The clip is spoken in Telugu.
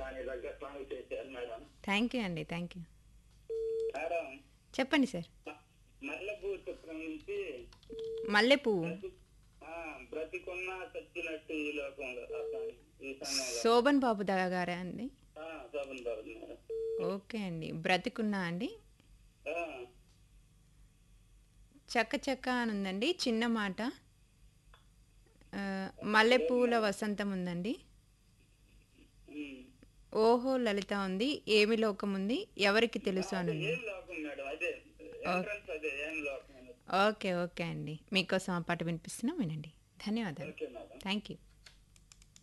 దాని దగ్గర సాంగ్ చేశారు మేడం థ్యాంక్ యూ అండి థ్యాంక్ యూ మేడం చెప్పండి సార్ మ- మల్లెపూ చిత్రం నుంచి మల్లె పువ్వు బ్రతి- ఆ, బ్రతికున్నా చచ్చినట్టు ఈ లోకంలో ఆ సాంగ్ ఈ సమయంలో శోభన్ బాబు దా గారా అండి శోభన్ బాబు మేడం ఓకే అండి బ్రతికున్నా అండి ఆ, చక్క చక్క అని ఉందండి చిన్న మాట ఆ, మల్లెపూల వసంతం ఉందండి ఉమ్. ఓహో లలిత ఉంది ఏమి లోకం ఉంది ఎవరికి తెలుసు అని ఉంది ఏం లోకం మేడం అదే ఎంట్రన్స్ అదే ఏం లోకం అనేది. ఓకే ఓకే అండి మీకోసం ఆ పాట వినిపిస్తున్నాం వినండి ధన్యవాదాలు ఓకే మేడం థ్యాంక్ యూ